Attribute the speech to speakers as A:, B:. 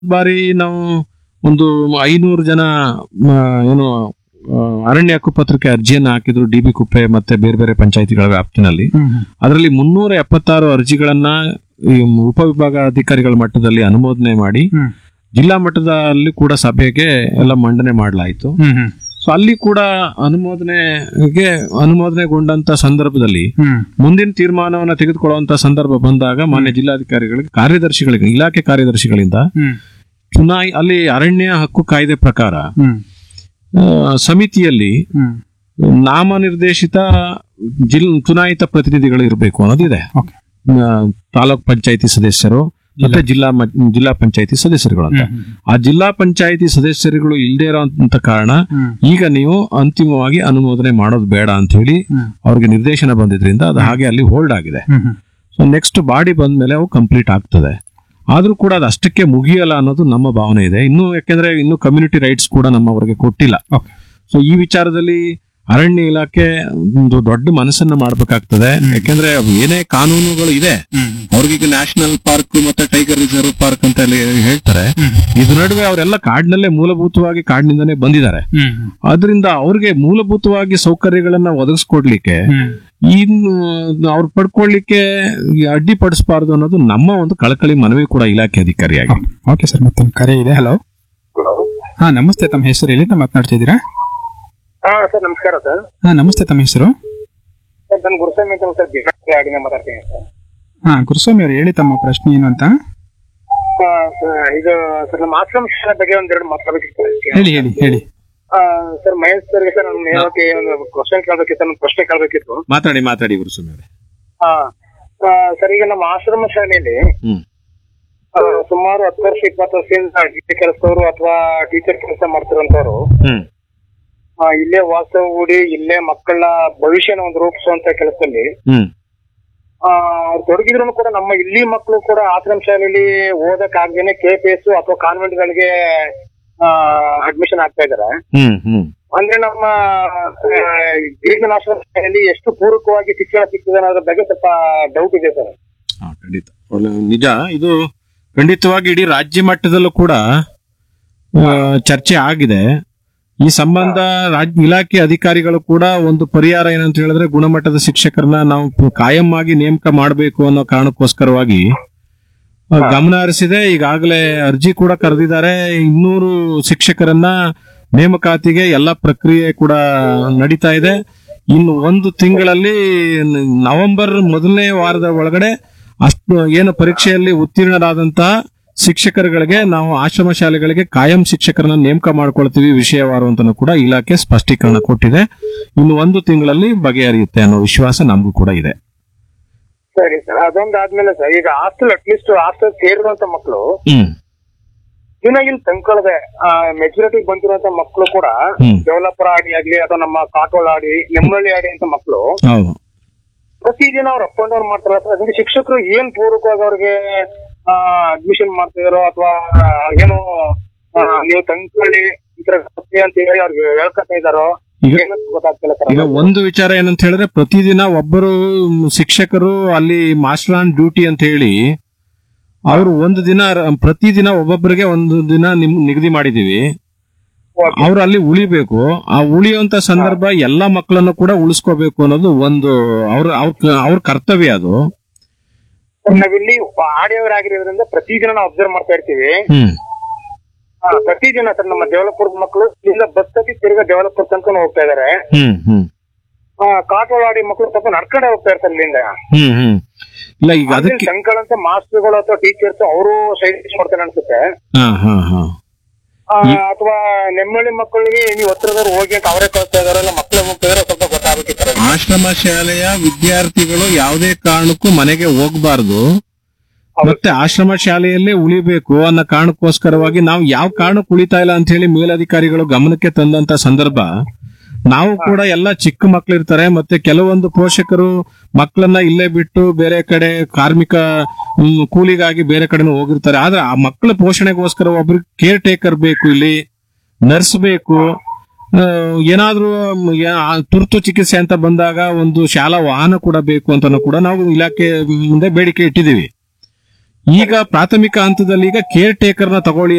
A: ಬಾರಿ ನಾವು ಒಂದು ಐನೂರು ಜನ ಮ, ಏನು ಆ, ಅರಣ್ಯ ಹಕ್ಕುಪತ್ರಕ್ಕೆ ಅರ್ಜಿಯನ್ನು ಹಾಕಿದ್ರು ಡಿ ಬಿ ಕುಪ್ಪೆ ಮತ್ತೆ ಬೇರೆ ಬೇರೆ ಪಂಚಾಯತಿಗಳ ವ್ಯಾಪ್ತಿನಲ್ಲಿ ಅದರಲ್ಲಿ ಮುನ್ನೂರ ಎಪ್ಪತ್ತಾರು ಅರ್ಜಿಗಳನ್ನ ಈ ಉಪವಿಭಾಗ ಅಧಿಕಾರಿಗಳ ಮಟ್ಟದಲ್ಲಿ ಅನುಮೋದನೆ ಮಾಡಿ ಜಿಲ್ಲಾ ಮಟ್ಟದಲ್ಲಿ ಕೂಡ ಸಭೆಗೆ ಎಲ್ಲ ಮಂಡನೆ ಮಾಡಲಾಯಿತು ಸೊ ಅಲ್ಲಿ ಕೂಡ ಅನುಮೋದನೆಗೆ ಅನುಮೋದನೆಗೊಂಡಂತ ಸಂದರ್ಭದಲ್ಲಿ ಮುಂದಿನ ತೀರ್ಮಾನವನ್ನ ತೆಗೆದುಕೊಳ್ಳುವಂತ ಸಂದರ್ಭ ಬಂದಾಗ ಮಾನ್ಯ ಜಿಲ್ಲಾಧಿಕಾರಿಗಳಿಗೆ ಕಾರ್ಯದರ್ಶಿಗಳಿಗೆ ಇಲಾಖೆ ಕಾರ್ಯದರ್ಶಿಗಳಿಂದ ಚುನಾಯಿ ಅಲ್ಲಿ ಅರಣ್ಯ ಹಕ್ಕು ಕಾಯ್ದೆ ಪ್ರಕಾರ ಆ, ಸಮಿತಿಯಲ್ಲಿ ನಾಮನಿರ್ದೇಶಿತ ಜಿಲ್ ಚುನಾಯಿತ ಪ್ರತಿನಿಧಿಗಳು ಇರಬೇಕು ಅನ್ನೋದಿದೆ
B: Okay.
A: ಆ, ತಾಲೂಕ್ ಪಂಚಾಯತಿ ಸದಸ್ಯರು ಮತ್ತೆ ಜಿಲ್ಲಾ ಮ- ಜಿಲ್ಲಾ ಪಂಚಾಯತಿ ಸದಸ್ಯರುಗಳು ಅಂತ ಆ ಜಿಲ್ಲಾ ಪಂಚಾಯತಿ ಸದಸ್ಯರುಗಳು ಇಲ್ಲದೆ ಇರೋಂತ ಕಾರಣ ಈಗ ನೀವು ಅಂತಿಮವಾಗಿ ಅನುಮೋದನೆ ಮಾಡೋದು ಬೇಡ ಅಂತ ಹೇಳಿ ಅವ್ರಿಗೆ ನಿರ್ದೇಶನ ಬಂದಿದ್ರಿಂದ ಅದು ಹಾಗೆ ಅಲ್ಲಿ ಹೋಲ್ಡ್ ಆಗಿದೆ ಸೊ ನೆಕ್ಸ್ಟ್ ಬಾಡಿ ಬಂದ್ಮೇಲೆ ಅವು ಕಂಪ್ಲೀಟ್ ಆಗ್ತದೆ ಆದ್ರೂ ಕೂಡ ಅದು ಅಷ್ಟಕ್ಕೆ ಮುಗಿಯಲ್ಲ ಅನ್ನೋದು ನಮ್ಮ ಭಾವನೆ ಇದೆ ಇನ್ನು ಯಾಕೆಂದ್ರೆ ಇನ್ನು ಕಮ್ಯುನಿಟಿ ರೈಟ್ಸ್ ಕೂಡ ನಮ್ಮವರಿಗೆ ಕೊಟ್ಟಿಲ್ಲ
B: Okay.
A: ಸೊ ಈ ವಿಚಾರದಲ್ಲಿ ಅರಣ್ಯ ಇಲಾಖೆ ಒಂದು ದೊಡ್ಡ ಮನಸ್ಸನ್ನ ಮಾಡ್ಬೇಕಾಗ್ತದೆ ಯಾಕೆಂದ್ರೆ ಅವು ಏನೇ ಕಾನೂನುಗಳು ಇದೆ ಅವ್ರಿಗೀಗ ನ್ಯಾಷನಲ್ ಪಾರ್ಕ್ ಮತ್ತೆ ಟೈಗರ್ ರಿಸರ್ವ್ ಪಾರ್ಕ್ ಅಂತ ಹೇಳಿ ಹೇಳ್ತಾರೆ ಇದ್ರ ನಡುವೆ ಅವರೆಲ್ಲ ಕಾಡಿನಲ್ಲೇ ಮೂಲಭೂತವಾಗಿ ಕಾಡಿನಿಂದನೇ ಬಂದಿದ್ದಾರೆ ಆದ್ರಿಂದ ಅವ್ರಿಗೆ ಮೂಲಭೂತವಾಗಿ ಸೌಕರ್ಯಗಳನ್ನ ಒದಗಿಸ್ಕೊಡ್ಲಿಕ್ಕೆ ಇನ್ನು ಅವ್ರು ಪಡ್ಕೊಳ್ಳಿಕ್ಕೆ ಈ ಅಡ್ಡಿಪಡಿಸಬಾರ್ದು ಅನ್ನೋದು ನಮ್ಮ ಒಂದು ಕಳಕಳಿ ಮನವಿ ಕೂಡ ಇಲಾಖೆ ಅಧಿಕಾರಿಯಾಗಿ
B: ಓಕೆ ಸರ್ ಮತ್ತೊಂದು ಕರೆ ಇದೆ ಹಲೋ ಹಾ ನಮಸ್ತೆ ತಮ್ಮ ಹೆಸರು ಎಲ್ಲಿಂದ ಮಾತನಾಡ್ತಿದ್ದೀರಾ
C: ಹಾ ಸರ್ ನಮಸ್ಕಾರ ಸರ್
B: ಹಾ ನಮಸ್ತೆ ತಮ್ಮ ಹೆಸರು
C: ಸರ್ ನಾನು ಗುರುಸ್ವಾಮಿ ಅಂತ ಸರ್ ಬಿಜಾಪುರ ಆಡಿನ ಮಾತಾಡ್ತೀನಿ ಸರ್
B: ಹಾ ಗುರುಸ್ವಾಮಿ ಅವರು ಹೇಳಿ ತಮ್ಮ ಪ್ರಶ್ನೆ ಏನು ಅಂತ
C: ಆ, ಸರ್, ಇದು ಸರ್ ನಮ್ಮ ಆಶ್ರಮ ಶಾಲೆ ಬಗ್ಗೆ ಒಂದೆರಡು ಮಾತಾಡಬೇಕಿತ್ತು ಅದಕ್ಕೆ.
B: ಹೇಳಿ ಹೇಳಿ ಹೇಳಿ
C: ಆ, ಸರ್ ಮಹೇಶ್ ಸರ್ಗೆ ಸರ್ ನಾನು ಹೇಳೋಕೆ ಒಂದು ಕ್ವಶನ್ ಕೇಳಬೇಕಿತ್ತು ನನ್ನ ಪ್ರಶ್ನೆ ಕೇಳಬೇಕಿತ್ತು
A: ಮಾತಾಡಿ ಮಾತಾಡಿ ಗುರುಸ್ವಾಮಿ ಅವರೇ
C: ಸರ್ ಈಗ ನಮ್ಮ ಆಶ್ರಮ ಶಾಲೆಯಲ್ಲಿ
A: ಹ್ಮ್
C: ಆ, ಸುಮಾರು ಹತ್ತು ವರ್ಷ ಇಪ್ಪತ್ತು ವರ್ಷದಿಂದ ಟೀಚರ್ ಕೆಲಸದವರು ಅಥವಾ ಟೀಚರ್ ಕೆಲಸ ಮಾಡ್ತಿರೋಂಥವ್ರು
A: ಹ್ಮ್
C: ಆ, ಇಲ್ಲೇ ವಾಸ್ತವ ಹೂಡಿ ಇಲ್ಲೇ ಮಕ್ಕಳ ಭವಿಷ್ಯನ ಒಂದು ರೂಪಿಸುವಂತ ಕೆಲಸದಲ್ಲಿ
A: ಹ್ಮ್
C: ಆ, ಅವ್ರು ತೊಡಗಿದ್ರು ಕೂಡ ನಮ್ಮ ಇಲ್ಲಿ ಮಕ್ಕಳು ಕೂಡ ಆಶ್ರಮ ಶಾಲೆಯಲ್ಲಿ ಓದಕ್ ಆಗ್ದೇನೆ ಕೆ ಪಿ ಎಸ್ ಅಥವಾ ಕಾನ್ವೆಂಟ್ ಗಳಿಗೆ ಅಡ್ಮಿಷನ್ ಆಗ್ತಾ ಇದಾರೆ
A: ಹ್ಮ್ ಹ್ಮ್
C: ಅಂದ್ರೆ ನಮ್ಮ ಗಿರಿಜನ ಆಶ್ರಮ ಶಾಲೆಯಲ್ಲಿ ಎಷ್ಟು ಪೂರಕವಾಗಿ ಶಿಕ್ಷಣ ಸಿಗ್ತದೆ ಅನ್ನೋದ್ರ ಬಗ್ಗೆ ಸ್ವಲ್ಪ ಡೌಟ್ ಇದೆ ಸರ್
A: ಹಾ, ಖಂಡಿತ ಒಳ್ಳೆ- ನಿಜ ಇದು ಖಂಡಿತವಾಗಿ ಇಡೀ ರಾಜ್ಯ ಮಟ್ಟದಲ್ಲೂ ಕೂಡ ಆ, ಚರ್ಚೆ ಆಗಿದೆ ಈ ಸಂಬಂಧ ರಾಜ್ಯ ಇಲಾಖೆ ಅಧಿಕಾರಿಗಳು ಕೂಡ ಒಂದು ಪರಿಹಾರ ಏನಂತ ಹೇಳಿದ್ರೆ ಗುಣಮಟ್ಟದ ಶಿಕ್ಷಕರನ್ನ ನಾವು ಕಾಯಂ ಆಗಿ ನೇಮಕ ಮಾಡಬೇಕು ಅನ್ನೋ ಕಾರಣಕ್ಕೋಸ್ಕರವಾಗಿ ಆ, ಗಮನ ಹರಿಸಿದೆ ಈಗಾಗಲೇ ಅರ್ಜಿ ಕೂಡ ಕರೆದಿದ್ದಾರೆ ಇನ್ನೂರು ಶಿಕ್ಷಕರನ್ನ ನೇಮಕಾತಿಗೆ ಎಲ್ಲ ಪ್ರಕ್ರಿಯೆ ಕೂಡ ನಡೀತಾ ಇದೆ ಇನ್ನು ಒಂದು ತಿಂಗಳಲ್ಲಿ ನ- ನವೆಂಬರ್ ಮೊದಲನೇ ವಾರದ ಒಳಗಡೆ ಅಷ್ಟು ಏನು ಪರೀಕ್ಷೆಯಲ್ಲಿ ಉತ್ತೀರ್ಣರಾದಂತಹ ಶಿಕ್ಷಕರುಗಳಿಗೆ ನಾವು ಆಶ್ರಮ ಶಾಲೆಗಳಿಗೆ ಕಾಯಂ ಶಿಕ್ಷಕರನ್ನ ನೇಮಕ ಮಾಡ್ಕೊಳ್ತೀವಿ ವಿಷಯವಾರು ಅಂತನೂ ಕೂಡ ಇಲಾಖೆ ಸ್ಪಷ್ಟೀಕರಣ ಕೊಟ್ಟಿದೆ ಇನ್ನು ಒಂದು ತಿಂಗಳಲ್ಲಿ ಬಗೆಹರಿಯುತ್ತೆ ಅನ್ನೋ ವಿಶ್ವಾಸ ನಮಗೂ ಕೂಡ ಇದೆ
C: ಸರಿ ಸರ್ ಅದೊಂದು ಆದ್ಮೇಲೆ ಸರ್ ಈಗ ಹಾಸ್ಟೆಲ್ ಅಟ್ಲೀಸ್ಟ್ ಹಾಸ್ಟೆಲ್ ಸೇರಿರುವಂತ ಮಕ್ಕಳು
A: ಹ್ಮ್
C: ದಿನ ಇಲ್ಲಿ ತಂದ್ಕೊಳ್ಳದೆ ಮೆಚುರಿಟಿ ಬಂದಿರುವಂತ ಮಕ್ಕಳು ಕೂಡ
A: ಹ್ಮ್.
C: ಡೆವಲಪರ್ ಆಡಿ ಆಗ್ಲಿ ಅಥವಾ ನಮ್ಮ ಕಾಟೋಳ ಆಡಿ ನೆಮ್ಮಳ್ಳಿ ಆಡಿ ಅಂತ ಮಕ್ಕಳು
A: ಹೌದು
C: ಪ್ರತಿದಿನ ಅವ್ರು ಅಪ್ ಅಂಡ್ ಡೌನ್ ಮಾಡ್ತಾರೆ ಅಥವಾ ಅದಕ್ಕೆ ಶಿಕ್ಷಕರು ಏನ್ ಪೂರ್ವಕವಾಗಿ ಅವ್ರಿಗೆ ಅಡ್ಮಿಷನ್ ಮಾಡ್ತಿದಾರೋ ಅಥವಾ ಏನು ಆ, ನೀವು ತಂದ್ಕೊಳ್ಳಿ ಈ ತರ ಕಥೆ ಅಂತ ಹೇಳಿ ಅವ್ರಿಗೆ ಹೇಳ್ಕೊತಾ ಇದಾರೋ
A: ಈಗ
C: ಏನಂತ ಗೊತ್ತಾಗ್ತಿಲ್ಲ ಸರ್
A: ಈಗ ಒಂದು ವಿಚಾರ ಏನಂತ ಹೇಳಿದ್ರೆ ಪ್ರತಿದಿನ ಒಬ್ಬರು ಶಿಕ್ಷಕರು ಅಲ್ಲಿ ಮಾಸ್ಟರ್ ಆನ್ ಡ್ಯೂಟಿ ಅಂತ ಹೇಳಿ ಅವರು ಒಂದು ದಿನ ರ- ಪ್ರತಿದಿನ ಒಬ್ಬೊಬ್ಬರಿಗೆ ಒಂದು ದಿನ ನಿಮ್ ನಿಗದಿ ಮಾಡಿದೀವಿ
C: Okay.
A: ಅವ್ರು ಅಲ್ಲಿ ಉಳಿಬೇಕು ಆ ಉಳಿಯುವಂತ ಸಂದರ್ಭ ಎಲ್ಲಾ ಮಕ್ಕಳನ್ನು ಕೂಡ ಉಳಿಸ್ಕೋಬೇಕು ಅನ್ನೋದು ಒಂದು ಅವ್ರ ಅವ್ರ ಅವ್ರ ಕರ್ತವ್ಯ ಅದು
C: ನಾವಿಲ್ಲಿ ಆಡಿಯವರಾಗಿರೋದ್ರಿಂದ ಪ್ರತಿದಿನ ನಾವು ಅಬ್ಸರ್ವ್ ಮಾಡ್ತಾ ಇರ್ತೀವಿ
A: ಹ್ಮ್
C: ಆ, ಪ್ರತಿದಿನ ಸರ್ ನಮ್ಮ ಡೆವಲಪರ್ ಮಕ್ಕಳು ಇಲ್ಲಿಂದ ಬಸ್ ಹತ್ತಿ ತಿರ್ಗಾ ಡೆವಲಪರ್ ತನಕ ಹೋಗ್ತಾ ಇದಾರೆ
A: ಹ್ಮ್ ಹ್ಮ್
C: ಕಾಟವಾಡಿ ಮಕ್ಕಳು ಸ್ವಲ್ಪ ನಡ್ಕೊಂಡೆ ಹೋಗ್ತಾ ಇರ್ತಾರೆ ಇಲ್ಲಿಂದ
A: ಹ್ಮ್ ಹ್ಮ್ ಇಲ್ಲ ಈಗ ಅದಕ್ಕೆ
C: ಸಂಕಳಂತ ಮಾಸ್ಟರ್ಗಳು ಅಥವಾ ಟೀಚರ್ಸ್ ಅವರು ಸೈಡ್ ಮಾಡ್ತಾರೆ ಅನ್ಸುತ್ತೆ
A: ಹಾ ಹಾ ಹಾ
C: ಆ, ಅಥವಾ ನೆಮ್ಮಳಿ ಮಕ್ಕಳಿಗೆ ನೀವು ಹತ್ರದವ್ರು ಹೋಗಿ ಅಂತ ಅವರೇ ಕಳ್ಸ್ತಾ ಇದಾರಲ್ಲ ಮಕ್ಕಳು ಹೋಗ್ತಾ ಇದಾರೆ ಸ್ವಲ್ಪ ಗೊತ್ತಾಗಬೇಕಿತ್ತು
A: ಆಶ್ರಮ ಶಾಲೆಯ ವಿದ್ಯಾರ್ಥಿಗಳು ಯಾವುದೇ ಕಾರಣಕ್ಕೂ ಮನೆಗೆ ಹೋಗಬಾರದು ಮತ್ತೆ ಆಶ್ರಮ ಶಾಲೆಯಲ್ಲೇ ಉಳಿಬೇಕು ಅನ್ನೋ ಕಾರಣಕ್ಕೋಸ್ಕರವಾಗಿ ನಾವು ಯಾವ ಕಾರಣಕ್ಕೆ ಉಳಿತಾ ಇಲ್ಲ ಅಂತ ಹೇಳಿ ಮೇಲಧಿಕಾರಿಗಳು ಗಮನಕ್ಕೆ ತಂದಂತ ಸಂದರ್ಭ ನಾವು ಕೂಡ ಎಲ್ಲ ಚಿಕ್ಕ ಮಕ್ಳು ಇರ್ತಾರೆ ಮತ್ತೆ ಕೆಲವೊಂದು ಪೋಷಕರು ಮಕ್ಕಳನ್ನ ಇಲ್ಲೇ ಬಿಟ್ಟು ಬೇರೆ ಕಡೆ ಕಾರ್ಮಿಕ ಹ್ಮ್, ಕೂಲಿಗಾಗಿ ಬೇರೆ ಕಡೆನೂ ಹೋಗಿರ್ತಾರೆ ಆದ್ರೆ ಆ ಮಕ್ಕಳ ಪೋಷಣೆಗೋಸ್ಕರ ಒಬ್ರಿಗೆ ಕೇರ್ ಟೇಕರ್ ಬೇಕು ಇಲ್ಲಿ ನರ್ಸ್ ಬೇಕು ಆ, ಏನಾದ್ರೂ ಮ್, ಯಾ- ಆ ತುರ್ತು ಚಿಕಿತ್ಸೆ ಅಂತ ಬಂದಾಗ ಒಂದು ಶಾಲಾ ವಾಹನ ಕೂಡ ಬೇಕು ಅಂತ ಕೂಡ ನಾವು ಇಲಾಖೆ ಮುಂದೆ ಬೇಡಿಕೆ ಇಟ್ಟಿದ್ದೀವಿ ಈಗ ಪ್ರಾಥಮಿಕ ಹಂತದಲ್ಲಿ ಈಗ ಕೇರ್ ಟೇಕರ್ ನ ತಗೊಳ್ಳಿ